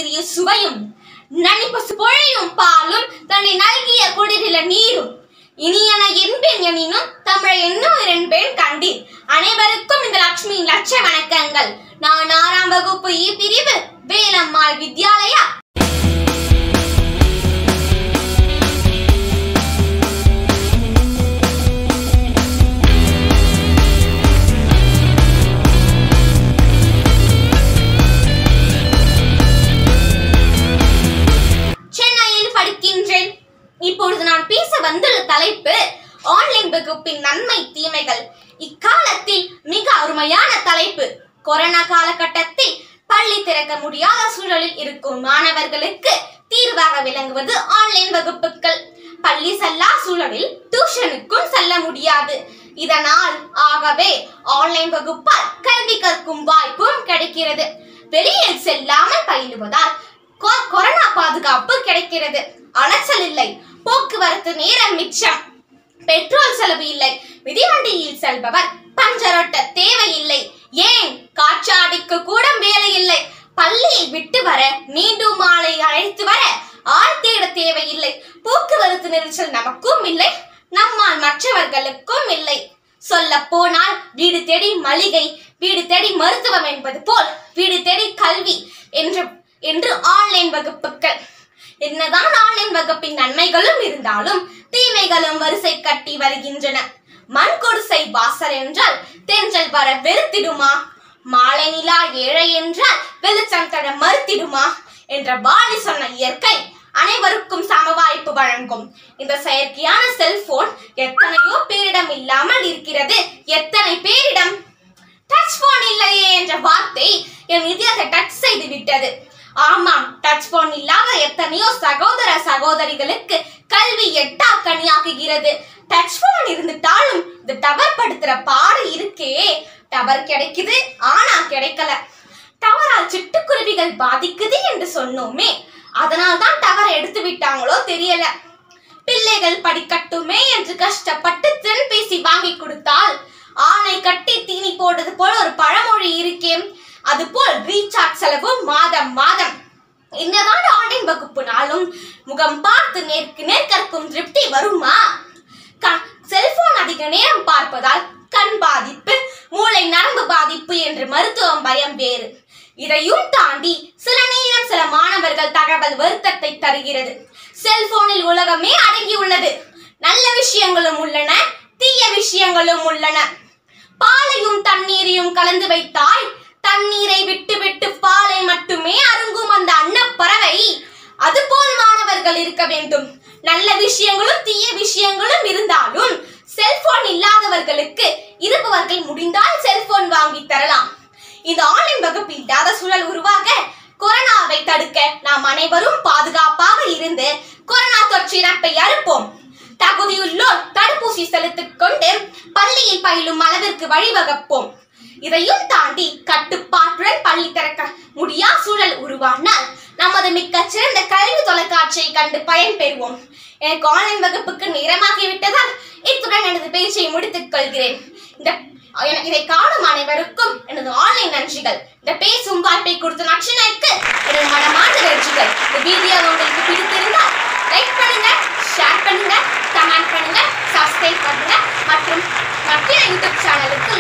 எழுதிய சுவையும் நனிப்பசு பொழியும் பாலும் தன்னை நல்கிய குடிரில நீரும் இனியன என்பேன் எனினும் தமிழை என்னும் இரண்டேன் கண்டீர் அனைவருக்கும் இந்த லட்சுமியின் லட்ச வணக்கங்கள் நான் ஆறாம் வகுப்பு இ பிரிவு வேலம்மாள் வித்யாலயா சென்னையில் படிக்கின்றேன் இப்பொழுது நான் பேச வந்துள்ள தலைப்பு ஆன்லைன் வகுப்பின் நன்மை தீமைகள் இக்காலத்தில் மிக அருமையான தலைப்பு கொரோனா காலகட்டத்தில் பள்ளி திறக்க முடியாத சூழலில் இருக்கும் மாணவர்களுக்கு தீர்வாக விளங்குவது ஆன்லைன் வகுப்புகள் பள்ளி செல்லா சூழலில் டியூஷனுக்கும் செல்ல முடியாது இதனால் ஆகவே ஆன்லைன் வகுப்பால் கல்வி கற்கும் வாய்ப்பும் கிடைக்கிறது வெளியில் செல்லாமல் பயிலுவதால் கொ- கொரோனா பாதுகாப்பு கிடைக்கிறது அலைச்சல் இல்லை போக்குவரத்து நேரம் மிச்சம் பெட்ரோல் செலவு இல்லை மிதிவண்டியில் செல்பவர் பஞ்சரொட்ட தேவையில்லை ஏன் காற்றாடிக்கு கூட வேலை இல்லை பள்ளியை விட்டு வர மீண்டும் மாலை அழைத்து வர ஆள் தேட தேவையில்லை போக்குவரத்து நெரிசல் நமக்கும் இல்லை நம்மால் மற்றவர்களுக்கும் இல்லை சொல்ல போனால் வீடு தேடி மளிகை வீடு தேடி மருத்துவம் என்பது போல் வீடு தேடி கல்வி என்று என்று ஆன்லைன் வகுப்புகள் என்னதான் ஆன்லைன் வகுப்பின் நன்மைகளும் இருந்தாலும் தீமைகளும் வரிசை கட்டி வருகின்றன மண் குடிசை வாசல் என்றால் தென்றல் வர வெறுத்திடுமா மாலை நிலா ஏழை என்றால் வெளிச்சம் தர மறுத்திடுமா என்ற வாலி சொன்ன இயற்கை அனைவருக்கும் சம வாய்ப்பு வழங்கும் இந்த செயற்கையான செல்போன் எத்தனையோ பேரிடம் இல்லாமல் இருக்கிறது எத்தனை பேரிடம் டச் போன் இல்லையே என்ற வார்த்தை என் இதயத்தை டச் செய்து விட்டது ஆமாம் டச் போன் இல்லாத எத்தனையோ சகோதர சகோதரிகளுக்கு கல்வி எட்டா கனியாக்குகிறது டச் போன் இருந்துட்டாலும் இந்த டவர் படுத்துற பாடு இருக்கே டவர் கிடைக்குது ஆனா கிடைக்கல டவரால் சிட்டுக்குருவிகள் பாதிக்குது என்று சொன்னோமே அதனால் தான் டவர் எடுத்து விட்டாங்களோ தெரியல பிள்ளைகள் படிக்கட்டுமே என்று கஷ்டப்பட்டு திறன்பேசி வாங்கி கொடுத்தால் ஆணை கட்டி தீனி போடுறது போல ஒரு பழமொழி இருக்கே அதுபோல் ரீசார்ஜ் செலவு மாதம் மாதம் என்னதான் ஆன்லைன் வகுப்புனாலும் முகம் பார்த்து நேருக்கு நேர் கற்கும் திருப்தி வருமா க- செல்போன் அதிக நேரம் பார்ப்பதால் கண் பாதிப்பு மூளை நரம்பு பாதிப்பு என்று மருத்துவம் பயம் வேறு இதையும் தாண்டி சில நேரம் சில மாணவர்கள் தகவல் வருத்தத்தை தருகிறது செல்போனில் உலகமே அடங்கியுள்ளது நல்ல விஷயங்களும் உள்ளன தீய விஷயங்களும் உள்ளன பாலையும் தண்ணீரையும் கலந்து வைத்தால் தண்ணீரை விட்டு விட்டு பாலை மட்டுமே அருங்கும் அந்த அன்னப்பறவை அதுபோல் மாணவர்கள் இருக்க வேண்டும் நல்ல விஷயங்களும் தீய விஷயங்களும் இருந்தாலும் செல்போன் இல்லாதவர்களுக்கு இருப்பவர்கள் முடிந்தால் செல்போன் வாங்கி தரலாம் இந்த ஆன்லைன் வகுப்பு இல்லாத சூழல் உருவாக கொரோனாவை தடுக்க நாம் அனைவரும் பாதுகாப்பாக இருந்து கொரோனா தொற்று இறப்பை அறுப்போம் தகுதியுள்ளோர் தடுப்பூசி செலுத்திக் கொண்டு பள்ளியில் பயிலும் அளவிற்கு வழிவகுப்போம் இதையும் தாண்டி கட்டுப்பாட்டுடன் பள்ளி திறக்க முடியா சூழல் உருவானால் நமது மிக்க சிறந்த கல்வி தொலைக்காட்சியை கண்டு பயன்பெறுவோம் எனக்கு ஆன்லைன் வகுப்புக்கு நேரமாகிவிட்டதால் இத்துடன் எனது பேச்சை முடித்துக் கொள்கிறேன் இந்த என- இதை காணும் அனைவருக்கும் எனது ஆன்லைன் நன்றிகள் இந்த பேசும் வாய்ப்பை கொடுத்த நச்சினைக்கு எனது மனமார்ந்த நன்றிகள் இந்த வீடியோ உங்களுக்கு பிடித்திருந்தால் லைக் பண்ணுங்க ஷேர் பண்ணுங்க கமெண்ட் பண்ணுங்க சப்ஸ்கிரைப் பண்ணுங்க மற்றும் மற்ற யூடியூப் சேனலுக்கு